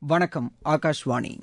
வணக்கம் ஆகாஷ்வாணி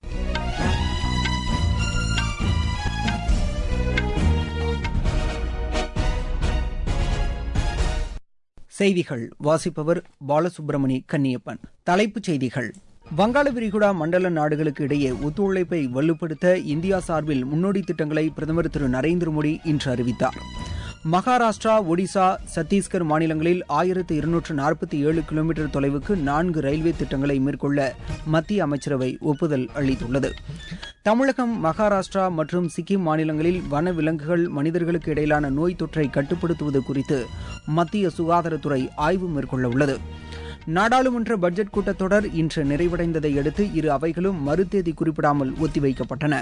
செய்திகள் வாசிப்பவர் பாலசுப்ரமணி கன்னியப்பன் தலைப்புச் செய்திகள் வங்காள விரிகுடா மண்டல நாடுகளுக்கு இடையே ஒத்துழைப்பை வலுப்படுத்த இந்தியா சார்பில் முன்னோடி திட்டங்களை பிரதமர் திரு நரேந்திர மோடி இன்று அறிவித்தார் மகாராஷ்டிரா ஒடிசா சத்தீஸ்கர் மாநிலங்களில் ஆயிரத்து இருநூற்று நாற்பத்தி ஏழு கிலோமீட்டர் தொலைவுக்கு நான்கு ரயில்வே திட்டங்களை மேற்கொள்ள மத்திய அமைச்சரவை ஒப்புதல் அளித்துள்ளது தமிழகம் மகாராஷ்டிரா மற்றும் சிக்கிம் மாநிலங்களில் வன விலங்குகள் மனிதர்களுக்கு இடையிலான நோய் தொற்றை கட்டுப்படுத்துவது குறித்து மத்திய சுகாதாரத்துறை ஆய்வு மேற்கொள்ள உள்ளது நாடாளுமன்ற பட்ஜெட் கூட்டத்தொடர் இன்று நிறைவடைந்ததை அடுத்து இரு அவைகளும் மறுதேதி குறிப்பிடாமல் ஒத்திவைக்கப்பட்டன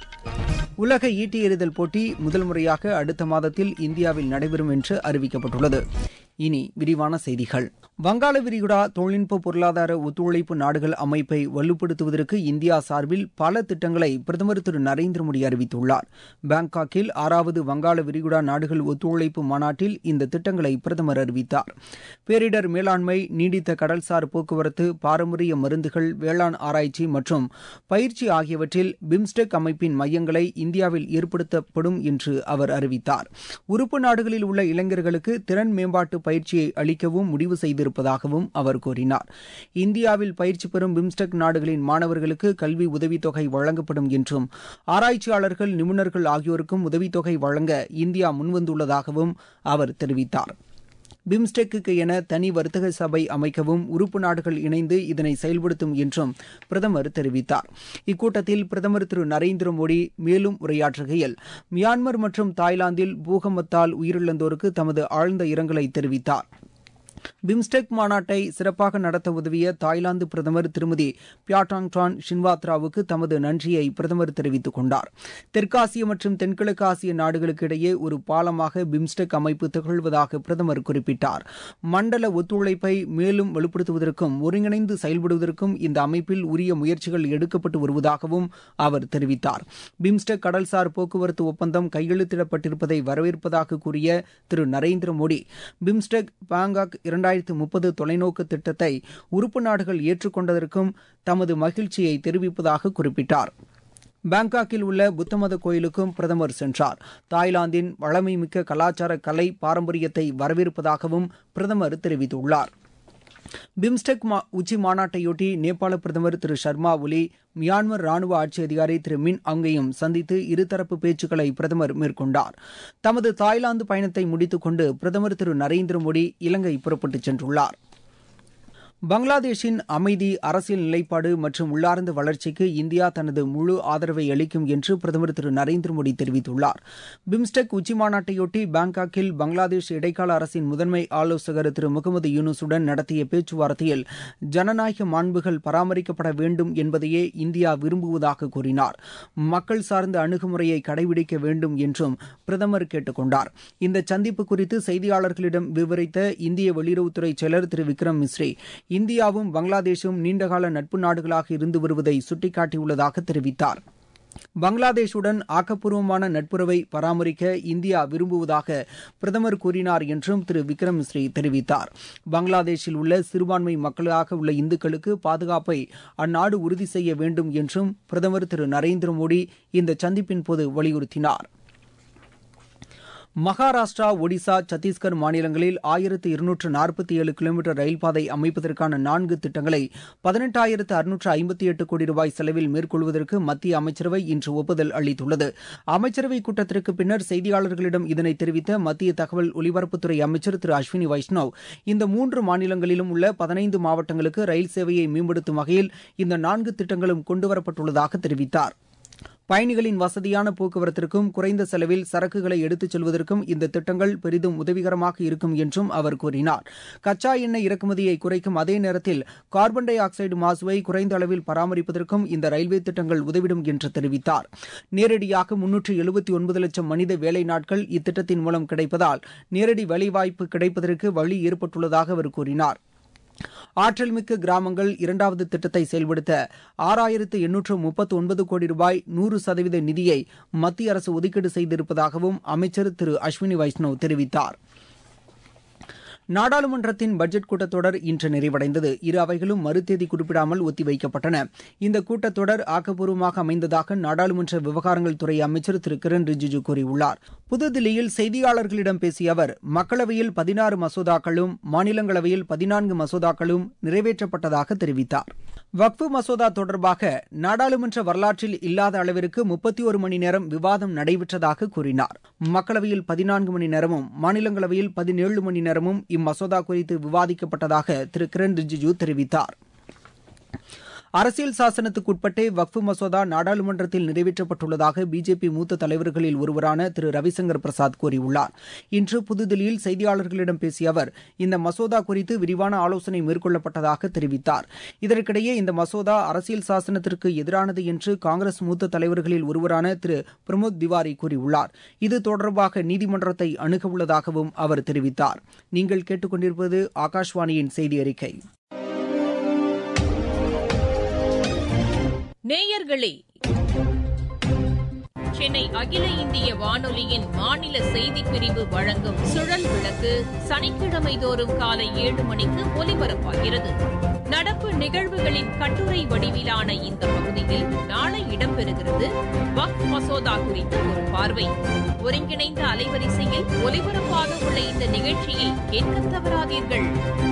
உலக ஈட்டி எறிதல் போட்டி முதல் முறையாக அடுத்த மாதத்தில் இந்தியாவில் நடைபெறும் என்று அறிவிக்கப்பட்டுள்ளது இனி விரிவான செய்திகள் வங்காள விரிகுடா தொழில்நுட்ப பொருளாதார ஒத்துழைப்பு நாடுகள் அமைப்பை வலுப்படுத்துவதற்கு இந்தியா சார்பில் பல திட்டங்களை பிரதமர் திரு நரேந்திர மோடி அறிவித்துள்ளார் பாங்காக்கில் ஆறாவது வங்காள விரிகுடா நாடுகள் ஒத்துழைப்பு மாநாட்டில் இந்த திட்டங்களை பிரதமர் அறிவித்தார் பேரிடர் மேலாண்மை நீடித்த கடல்சார் போக்குவரத்து பாரம்பரிய மருந்துகள் வேளாண் ஆராய்ச்சி மற்றும் பயிற்சி ஆகியவற்றில் பிம்ஸ்டெக் அமைப்பின் மையங்களை இந்தியாவில் ஏற்படுத்தப்படும் என்று அவர் அறிவித்தார் உறுப்பு நாடுகளில் உள்ள இளைஞர்களுக்கு திறன் மேம்பாட்டு பயிற்சியை அளிக்கவும் முடிவு செய்திருப்பதாகவும் அவர் கூறினார் இந்தியாவில் பயிற்சி பெறும் பிம்ஸ்டெக் நாடுகளின் மாணவர்களுக்கு கல்வி உதவித்தொகை வழங்கப்படும் என்றும் ஆராய்ச்சியாளர்கள் நிபுணர்கள் ஆகியோருக்கும் உதவித்தொகை வழங்க இந்தியா முன்வந்துள்ளதாகவும் அவர் தெரிவித்தார் பிம்ஸ்டெக்கு என தனி வர்த்தக சபை அமைக்கவும் உறுப்பு நாடுகள் இணைந்து இதனை செயல்படுத்தும் என்றும் பிரதமர் தெரிவித்தார் இக்கூட்டத்தில் பிரதமர் திரு நரேந்திர மோடி மேலும் உரையாற்றுகையில் மியான்மர் மற்றும் தாய்லாந்தில் பூகம்பத்தால் உயிரிழந்தோருக்கு தமது ஆழ்ந்த இரங்கலை தெரிவித்தார் பிம்ஸ்டெக் மாநாட்டை சிறப்பாக நடத்த உதவிய தாய்லாந்து பிரதமர் திருமதி பியாட்டாங் டான் ஷின்வாத்ராவுக்கு தமது நன்றியை பிரதமர் தெரிவித்துக் கொண்டார் தெற்காசிய மற்றும் தென்கிழக்கு ஆசிய நாடுகளுக்கு இடையே ஒரு பாலமாக பிம்ஸ்டெக் அமைப்பு திகழ்வதாக பிரதமர் குறிப்பிட்டார் மண்டல ஒத்துழைப்பை மேலும் வலுப்படுத்துவதற்கும் ஒருங்கிணைந்து செயல்படுவதற்கும் இந்த அமைப்பில் உரிய முயற்சிகள் எடுக்கப்பட்டு வருவதாகவும் அவர் தெரிவித்தார் பிம்ஸ்டெக் கடல்சார் போக்குவரத்து ஒப்பந்தம் கையெழுத்திடப்பட்டிருப்பதை வரவேற்பதாக கூறிய திரு நரேந்திர மோடி பிம்ஸ்டெக் பாங்காக் இரண்டாயிரத்து முப்பது தொலைநோக்கு திட்டத்தை உறுப்பு நாடுகள் ஏற்றுக்கொண்டதற்கும் தமது மகிழ்ச்சியை தெரிவிப்பதாக குறிப்பிட்டார் பாங்காக்கில் உள்ள புத்தமத கோயிலுக்கும் பிரதமர் சென்றார் தாய்லாந்தின் வளமைமிக்க கலாச்சார கலை பாரம்பரியத்தை வரவேற்பதாகவும் பிரதமர் தெரிவித்துள்ளார் பிம்ஸ்டெக் உச்சி மாநாட்டையொட்டி நேபாள பிரதமர் திரு ஷர்மா ஒலி மியான்மர் ராணுவ ஆட்சி அதிகாரி திரு மின் அங்கையும் சந்தித்து இருதரப்பு பேச்சுக்களை பிரதமர் மேற்கொண்டார் தமது தாய்லாந்து பயணத்தை முடித்துக் கொண்டு பிரதமர் திரு நரேந்திர மோடி இலங்கை புறப்பட்டுச் சென்றுள்ளார் பங்களாதேஷின் அமைதி அரசியல் நிலைப்பாடு மற்றும் உள்ளார்ந்த வளர்ச்சிக்கு இந்தியா தனது முழு ஆதரவை அளிக்கும் என்று பிரதமர் திரு நரேந்திர மோடி தெரிவித்துள்ளார் பிம்ஸ்டெக் உச்சிமாநாட்டையொட்டி பாங்காக்கில் பங்களாதேஷ் இடைக்கால அரசின் முதன்மை ஆலோசகர் திரு முகமது யூனுசுடன் நடத்திய பேச்சுவார்த்தையில் ஜனநாயக மாண்புகள் பராமரிக்கப்பட வேண்டும் என்பதையே இந்தியா விரும்புவதாக கூறினார் மக்கள் சார்ந்த அணுகுமுறையை கடைபிடிக்க வேண்டும் என்றும் பிரதமர் கேட்டுக் கொண்டார் இந்த சந்திப்பு குறித்து செய்தியாளர்களிடம் விவரித்த இந்திய வெளியுறவுத்துறை செயலர் திரு விக்ரம் மிஸ்ரி இந்தியாவும் பங்களாதேஷும் நீண்டகால நட்பு நாடுகளாக இருந்து வருவதை சுட்டிக்காட்டியுள்ளதாக தெரிவித்தார் பங்களாதேஷுடன் ஆக்கப்பூர்வமான நட்புறவை பராமரிக்க இந்தியா விரும்புவதாக பிரதமர் கூறினார் என்றும் திரு விக்ரம் மிஸ்ரி தெரிவித்தார் பங்களாதேஷில் உள்ள சிறுபான்மை மக்களாக உள்ள இந்துக்களுக்கு பாதுகாப்பை அந்நாடு உறுதி செய்ய வேண்டும் என்றும் பிரதமர் திரு நரேந்திர மோடி இந்த சந்திப்பின் போது வலியுறுத்தினார் மகாராஷ்டிரா ஒடிசா சத்தீஸ்கர் மாநிலங்களில் ஆயிரத்து இருநூற்று நாற்பத்தி ஏழு கிலோமீட்டர் ரயில் பாதை அமைப்பதற்கான நான்கு திட்டங்களை பதினெட்டாயிரத்து அறுநூற்று ஐம்பத்தி எட்டு கோடி ரூபாய் செலவில் மேற்கொள்வதற்கு மத்திய அமைச்சரவை இன்று ஒப்புதல் அளித்துள்ளது அமைச்சரவை கூட்டத்திற்கு பின்னர் செய்தியாளர்களிடம் இதனை தெரிவித்த மத்திய தகவல் ஒலிபரப்புத்துறை அமைச்சர் திரு அஸ்வினி வைஷ்ணவ் இந்த மூன்று மாநிலங்களிலும் உள்ள பதினைந்து மாவட்டங்களுக்கு ரயில் சேவையை மேம்படுத்தும் வகையில் இந்த நான்கு திட்டங்களும் கொண்டுவரப்பட்டுள்ளதாக தெரிவித்தார் பயணிகளின் வசதியான போக்குவரத்திற்கும் குறைந்த செலவில் சரக்குகளை எடுத்துச் செல்வதற்கும் இந்த திட்டங்கள் பெரிதும் உதவிகரமாக இருக்கும் என்றும் அவர் கூறினார் கச்சா எண்ணெய் இறக்குமதியை குறைக்கும் அதே நேரத்தில் கார்பன் டை ஆக்சைடு மாசுவை குறைந்த அளவில் பராமரிப்பதற்கும் இந்த ரயில்வே திட்டங்கள் உதவிடும் என்று தெரிவித்தார் நேரடியாக முன்னூற்று எழுபத்தி ஒன்பது லட்சம் மனித வேலை நாட்கள் இத்திட்டத்தின் மூலம் கிடைப்பதால் நேரடி வேலைவாய்ப்பு கிடைப்பதற்கு வழி ஏற்பட்டுள்ளதாக அவர் கூறினார் ஆற்றல்மிக்க கிராமங்கள் இரண்டாவது திட்டத்தை செயல்படுத்த ஆறாயிரத்து எண்ணூற்று முப்பத்து ஒன்பது கோடி ரூபாய் நூறு சதவீத நிதியை மத்திய அரசு ஒதுக்கீடு செய்திருப்பதாகவும் அமைச்சர் திரு அஸ்வினி வைஷ்ணவ் தெரிவித்தார் நாடாளுமன்றத்தின் பட்ஜெட் கூட்டத்தொடர் இன்று நிறைவடைந்தது இரு அவைகளும் மறுதேதி குறிப்பிடாமல் ஒத்திவைக்கப்பட்டன இந்த கூட்டத்தொடர் ஆக்கப்பூர்வமாக அமைந்ததாக நாடாளுமன்ற விவகாரங்கள் துறை அமைச்சர் திரு கிரண் ரிஜிஜு கூறியுள்ளார் புதுதில்லியில் செய்தியாளர்களிடம் பேசிய அவர் மக்களவையில் பதினாறு மசோதாக்களும் மாநிலங்களவையில் பதினான்கு மசோதாக்களும் நிறைவேற்றப்பட்டதாக தெரிவித்தார் வக்ஃபு மசோதா தொடர்பாக நாடாளுமன்ற வரலாற்றில் இல்லாத அளவிற்கு முப்பத்தி ஒரு மணி நேரம் விவாதம் நடைபெற்றதாக கூறினார் மக்களவையில் பதினான்கு மணி நேரமும் மாநிலங்களவையில் பதினேழு மணி நேரமும் இம்மசோதா குறித்து விவாதிக்கப்பட்டதாக திரு கிரண் ரிஜிஜு தெரிவித்தார் அரசியல் சாசனத்துக்குட்பட்டே வக்ஃபு மசோதா நாடாளுமன்றத்தில் நிறைவேற்றப்பட்டுள்ளதாக பிஜேபி மூத்த தலைவர்களில் ஒருவரான திரு ரவிசங்கர் பிரசாத் கூறியுள்ளார் இன்று புதுதில்லியில் செய்தியாளர்களிடம் பேசிய அவர் இந்த மசோதா குறித்து விரிவான ஆலோசனை மேற்கொள்ளப்பட்டதாக தெரிவித்தார் இதற்கிடையே இந்த மசோதா அரசியல் சாசனத்திற்கு எதிரானது என்று காங்கிரஸ் மூத்த தலைவர்களில் ஒருவரான திரு பிரமோத் திவாரி கூறியுள்ளார் இது தொடர்பாக நீதிமன்றத்தை அணுக உள்ளதாகவும் அவர் தெரிவித்தார் நீங்கள் கேட்டுக்கொண்டிருப்பது ஆகாஷ்வாணியின் செய்தி அறிக்கை நேயர்களே சென்னை அகில இந்திய வானொலியின் மாநில செய்திப் பிரிவு வழங்கும் சுழல் விளக்கு சனிக்கிழமை தோறும் காலை ஏழு மணிக்கு ஒலிபரப்பாகிறது நடப்பு நிகழ்வுகளின் கட்டுரை வடிவிலான இந்த பகுதியில் நாளை இடம்பெறுகிறது வக் மசோதா குறித்த ஒரு பார்வை ஒருங்கிணைந்த அலைவரிசையில் ஒலிபரப்பாக உள்ள இந்த நிகழ்ச்சியை கேட்க தவறாதீர்கள்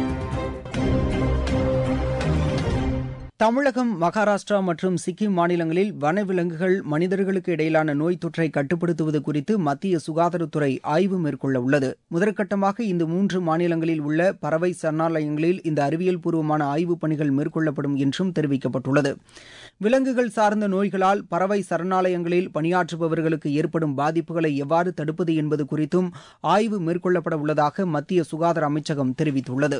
தமிழகம் மகாராஷ்டிரா மற்றும் சிக்கிம் மாநிலங்களில் வனவிலங்குகள் மனிதர்களுக்கு இடையிலான நோய் தொற்றை கட்டுப்படுத்துவது குறித்து மத்திய சுகாதாரத்துறை ஆய்வு மேற்கொள்ள உள்ளது முதற்கட்டமாக இந்த மூன்று மாநிலங்களில் உள்ள பறவை சரணாலயங்களில் இந்த அறிவியல் பூர்வமான ஆய்வுப் பணிகள் மேற்கொள்ளப்படும் என்றும் தெரிவிக்கப்பட்டுள்ளது விலங்குகள் சார்ந்த நோய்களால் பறவை சரணாலயங்களில் பணியாற்றுபவர்களுக்கு ஏற்படும் பாதிப்புகளை எவ்வாறு தடுப்பது என்பது குறித்தும் ஆய்வு மேற்கொள்ளப்பட உள்ளதாக மத்திய சுகாதார அமைச்சகம் தெரிவித்துள்ளது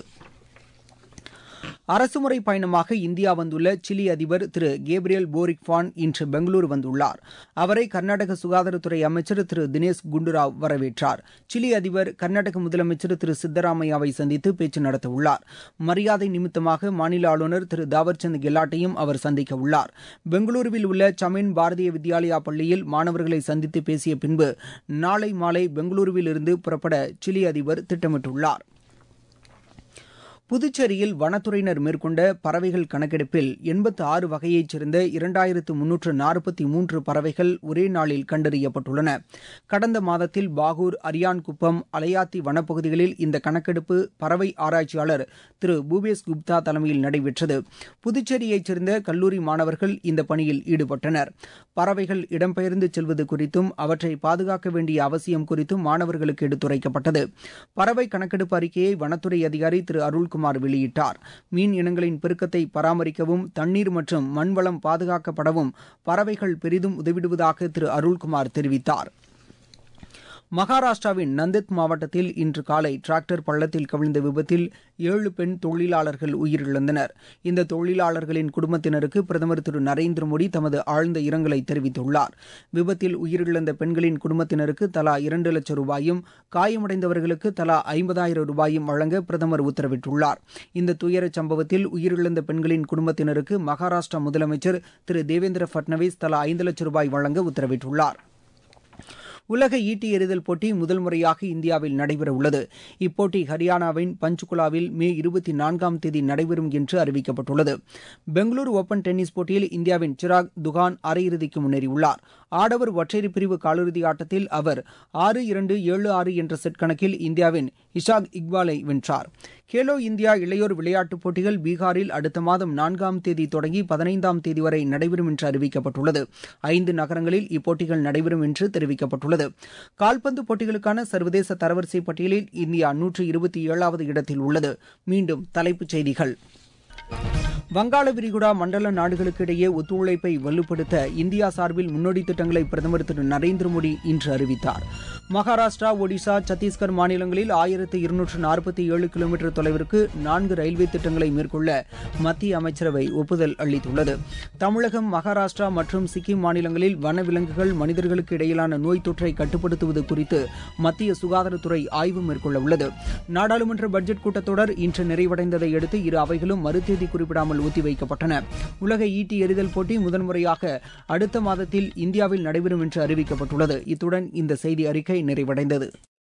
அரசுமுறை பயணமாக இந்தியா வந்துள்ள சிலி அதிபர் திரு கேப்ரியல் போரிக் ஃபான் இன்று பெங்களூரு வந்துள்ளார் அவரை கர்நாடக சுகாதாரத்துறை அமைச்சர் திரு தினேஷ் குண்டுராவ் வரவேற்றார் சிலி அதிபர் கர்நாடக முதலமைச்சர் திரு சித்தராமையாவை சந்தித்து பேச்சு நடத்தவுள்ளார் மரியாதை நிமித்தமாக மாநில ஆளுநர் திரு தாவர்சந்த் கெலாட்டையும் அவர் சந்திக்க உள்ளார் பெங்களூருவில் உள்ள சமீன் பாரதிய வித்யாலயா பள்ளியில் மாணவர்களை சந்தித்து பேசிய பின்பு நாளை மாலை பெங்களூருவில் இருந்து புறப்பட சிலி அதிபர் திட்டமிட்டுள்ளார் புதுச்சேரியில் வனத்துறையினர் மேற்கொண்ட பறவைகள் கணக்கெடுப்பில் எண்பத்து ஆறு வகையைச் சேர்ந்த இரண்டாயிரத்து முன்னூற்று நாற்பத்தி மூன்று பறவைகள் ஒரே நாளில் கண்டறியப்பட்டுள்ளன கடந்த மாதத்தில் பாகூர் அரியான்குப்பம் அலையாத்தி வனப்பகுதிகளில் இந்த கணக்கெடுப்பு பறவை ஆராய்ச்சியாளர் திரு பூபேஷ் குப்தா தலைமையில் நடைபெற்றது புதுச்சேரியைச் சேர்ந்த கல்லூரி மாணவர்கள் இந்த பணியில் ஈடுபட்டனர் பறவைகள் இடம்பெயர்ந்து செல்வது குறித்தும் அவற்றை பாதுகாக்க வேண்டிய அவசியம் குறித்தும் மாணவர்களுக்கு எடுத்துரைக்கப்பட்டது பறவை கணக்கெடுப்பு அறிக்கையை வனத்துறை அதிகாரி திரு அருள் குமார் வெளியிட்டார் மீன் இனங்களின் பெருக்கத்தை பராமரிக்கவும் தண்ணீர் மற்றும் மண்வளம் பாதுகாக்கப்படவும் பறவைகள் பெரிதும் உதவிடுவதாக திரு அருள்குமார் தெரிவித்தார் மகாராஷ்டிராவின் நந்தத் மாவட்டத்தில் இன்று காலை டிராக்டர் பள்ளத்தில் கவிழ்ந்த விபத்தில் ஏழு பெண் தொழிலாளர்கள் உயிரிழந்தனர் இந்த தொழிலாளர்களின் குடும்பத்தினருக்கு பிரதமர் திரு நரேந்திர மோடி தமது ஆழ்ந்த இரங்கலை தெரிவித்துள்ளார் விபத்தில் உயிரிழந்த பெண்களின் குடும்பத்தினருக்கு தலா இரண்டு லட்சம் ரூபாயும் காயமடைந்தவர்களுக்கு தலா ஐம்பதாயிரம் ரூபாயும் வழங்க பிரதமர் உத்தரவிட்டுள்ளார் இந்த துயரச் சம்பவத்தில் உயிரிழந்த பெண்களின் குடும்பத்தினருக்கு மகாராஷ்டிரா முதலமைச்சர் திரு தேவேந்திர பட்னவிஸ் தலா ஐந்து லட்சம் ரூபாய் வழங்க உத்தரவிட்டுள்ளார் உலக ஈட்டி எறிதல் போட்டி முதல் முறையாக இந்தியாவில் நடைபெறவுள்ளது இப்போட்டி ஹரியானாவின் பஞ்ச்குலாவில் மே இருபத்தி நான்காம் தேதி நடைபெறும் என்று அறிவிக்கப்பட்டுள்ளது பெங்களூரு ஓபன் டென்னிஸ் போட்டியில் இந்தியாவின் சிராக் துகான் அரையிறுதிக்கு முன்னேறியுள்ளார் ஆடவர் ஒற்றையர் பிரிவு காலிறுதி ஆட்டத்தில் அவர் ஆறு இரண்டு ஏழு ஆறு என்ற செட் கணக்கில் இந்தியாவின் இஷாக் இக்பாலை வென்றார் கேலோ இந்தியா இளையோர் விளையாட்டுப் போட்டிகள் பீகாரில் அடுத்த மாதம் நான்காம் தேதி தொடங்கி பதினைந்தாம் தேதி வரை நடைபெறும் என்று அறிவிக்கப்பட்டுள்ளது ஐந்து நகரங்களில் இப்போட்டிகள் நடைபெறும் என்று தெரிவிக்கப்பட்டுள்ளது கால்பந்து போட்டிகளுக்கான சர்வதேச தரவரிசை பட்டியலில் இந்தியா நூற்று இருபத்தி ஏழாவது இடத்தில் உள்ளது மீண்டும் தலைப்புச் செய்திகள் வங்காள விரிகுடா மண்டல நாடுகளுக்கு இடையே ஒத்துழைப்பை வலுப்படுத்த இந்தியா சார்பில் முன்னோடி திட்டங்களை பிரதமர் திரு நரேந்திர மோடி இன்று அறிவித்தார் மகாராஷ்டிரா ஒடிசா சத்தீஸ்கர் மாநிலங்களில் ஆயிரத்து இருநூற்று நாற்பத்தி ஏழு கிலோமீட்டர் தொலைவிற்கு நான்கு ரயில்வே திட்டங்களை மேற்கொள்ள மத்திய அமைச்சரவை ஒப்புதல் அளித்துள்ளது தமிழகம் மகாராஷ்டிரா மற்றும் சிக்கிம் மாநிலங்களில் வனவிலங்குகள் மனிதர்களுக்கு இடையிலான நோய் தொற்றை கட்டுப்படுத்துவது குறித்து மத்திய சுகாதாரத்துறை ஆய்வு மேற்கொள்ள உள்ளது நாடாளுமன்ற பட்ஜெட் கூட்டத்தொடர் இன்று நிறைவடைந்ததை அடுத்து இரு அவைகளும் மறுதேதி குறிப்பிடாமல் ஒத்திவைக்கப்பட்டன உலக ஈட்டி எறிதல் போட்டி முதன்முறையாக அடுத்த மாதத்தில் இந்தியாவில் நடைபெறும் என்று அறிவிக்கப்பட்டுள்ளது இத்துடன் இந்த செய்தி அறிக்கை நிறைவடைந்தது